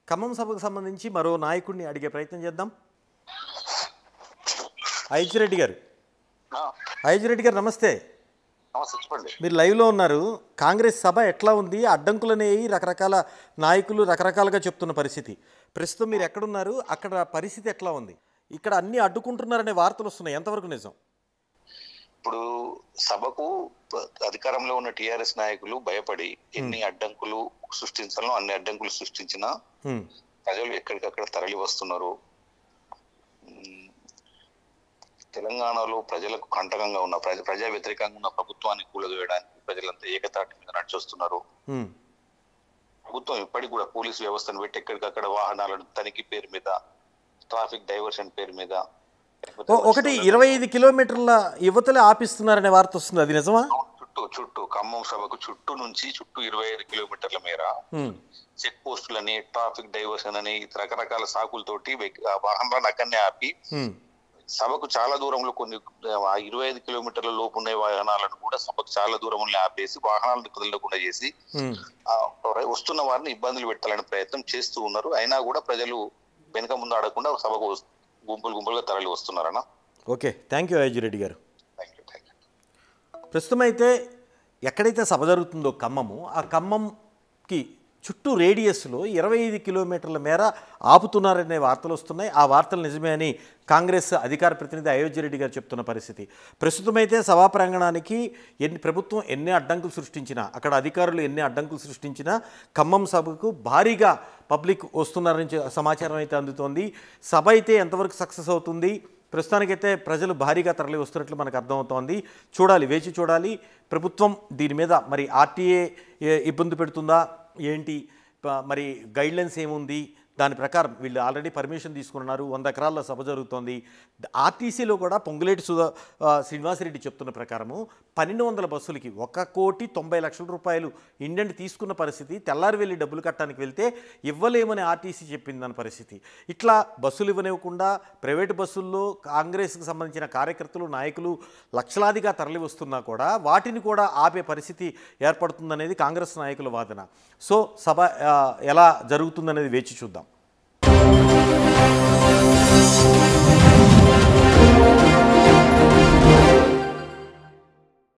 ఖమ్మం సభకు సంబంధించి మరో నాయకుడిని అడిగే ప్రయత్నం చేద్దాం ఐజిరెడ్డి గారు ఆ, ఐజిరెడ్డి గారు నమస్తే నమస్తే చెప్పండి మీరు లైవ్లో ఉన్నారు కాంగ్రెస్ సభ ఎట్లా ఉంది అడ్డంకులు అనేవి రకరకాల నాయకులు రకరకాలుగా చెప్తున్న పరిస్థితి ప్రస్తుతం మీరు ఎక్కడున్నారు అక్కడ పరిస్థితి ఎట్లా ఉంది ఇక్కడ అన్ని అడ్డుకుంటున్నారనే వార్తలు వస్తున్నాయి ఎంతవరకు నిజం ఇప్పుడు సభకు ప- అధికారంలో ఉన్న టిఆర్ఎస్ నాయకులు భయపడి ఎన్ని అడ్డంకులు సృష్టించాలో అన్ని అడ్డంకులు సృష్టించిన హ్మ్. ప్రజలు ఎక్కడికక్కడ తరలి వస్తున్నారు ఉమ్, తెలంగాణలో ప్రజలకు కంటకంగా ఉన్న ప్రజ ప్రజా వ్యతిరేకంగా ఉన్న ప్రభుత్వాన్ని కూలదోయడానికి ప్రజలంతా ఏకతాటి మీద నడిచొస్తున్నారు హ్మ్. ప్రభుత్వం ఇప్పటికి కూడా పోలీస్ వ్యవస్థను పెట్టి ఎక్కడికక్కడ వాహనాలను తనిఖీ పేరు మీద ట్రాఫిక్ డైవర్షన్ పేరు మీద లేకపోతే ఓ- ఒకటి ఇరవై ఐదు కిలోమీటర్ల యువతలే ఆపిస్తున్నారనే వార్త వస్తుంది అది నిజమా చుట్టూ చుట్టూ ఖమ్మం సభకు చుట్టూ నుంచి చుట్టూ ఇరవై ఐదు కిలోమీటర్ల మేర హ్మ్. చెక్ పోస్టులని ట్రాఫిక్ డైవర్షన్ అని రకరకాల సాకులతోటి వెక్- ఆ వాహనాలను అక్కడనే ఆపి హ్మ్. సభకు చాలా దూరంలో కొన్ని ఆ ఇరవై ఐదు కిలోమీటర్ల లోపు ఉండే వాహనాలను కూడా సభకు చాలా దూరంలో ఆపేసి వాహనాలను కదలకుండా చేసి హ్మ్. ఆ వస్తున్న వారిని ఇబ్బందులు పెట్టాలని ప్రయత్నం చేస్తూ ఉన్నారు అయినా కూడా ప్రజలు వెనుక ముందు ఆడకుండా సభకు వస్- గుంపులు గుంపులుగా తరలి వస్తున్నారన్న ఓకే థ్యాంక్ యూ ఐజిరెడ్డి గారు థ్యాంక్ యూ థ్యాంక్ యూ ప్రస్తుతం అయితే ఎక్కడైతే సభ జరుగుతుందో ఖమ్మము ఆ ఖమ్మంకి చుట్టూ రేడియస్లో ఇరవై ఐదు కిలోమీటర్ల మేర ఆపుతున్నారనే వార్తలు వస్తున్నాయి ఆ వార్తలు నిజమే అని కాంగ్రెస్ అధికార ప్రతినిధి అయోధ్య రెడ్డి గారు చెప్తున్న పరిస్థితి ప్రస్తుతం అయితే సభా ప్రాంగణానికి ఎన్ని ప్రభుత్వం ఎన్ని అడ్డంకులు సృష్టించినా అక్కడ అధికారులు ఎన్ని అడ్డంకులు సృష్టించినా ఖమ్మం సభకు భారీగా పబ్లిక్ వస్తున్నారని చె- సమాచారం అయితే అందుతోంది సభ అయితే ఎంతవరకు సక్సెస్ అవుతుంది ప్రస్తుతానికైతే ప్రజలు భారీగా తరలి వస్తున్నట్లు మనకు అర్థమవుతోంది చూడాలి వేచి చూడాలి ప్రభుత్వం దీని మీద మరి ఆర్టీఏ ఇబ్బంది పెడుతుందా ఏంటి ప- మరి గైడ్లైన్స్ ఏముంది దాని ప్రకారం వీళ్ళు ఆల్రెడీ పర్మిషన్ తీసుకున్నారు వంద ఎకరాల్లో సభ జరుగుతోంది ఆర్టీసీలో కూడా పొంగులేటి సుధా ఆ, శ్రీనివాసరెడ్డి చెప్తున్న ప్రకారము పన్నెండు వందల బస్సులకి ఒక కోటి తొంభై లక్షల రూపాయలు ఇండెంట్ తీసుకున్న పరిస్థితి తెల్లారి వెళ్ళి డబ్బులు కట్టడానికి వెళ్తే ఇవ్వలేమని ఆర్టీసీ చెప్పిందని పరిస్థితి ఇట్లా బస్సులు ఇవ్వనివ్వకుండా ప్రైవేటు బస్సుల్లో కాంగ్రెస్కి సంబంధించిన కార్యకర్తలు నాయకులు లక్షలాదిగా తరలి వస్తున్నా కూడా వాటిని కూడా ఆపే పరిస్థితి ఏర్పడుతుందనేది కాంగ్రెస్ నాయకుల వాదన సో సభ ఆ, ఎలా జరుగుతుందనేది వేచి చూద్దాం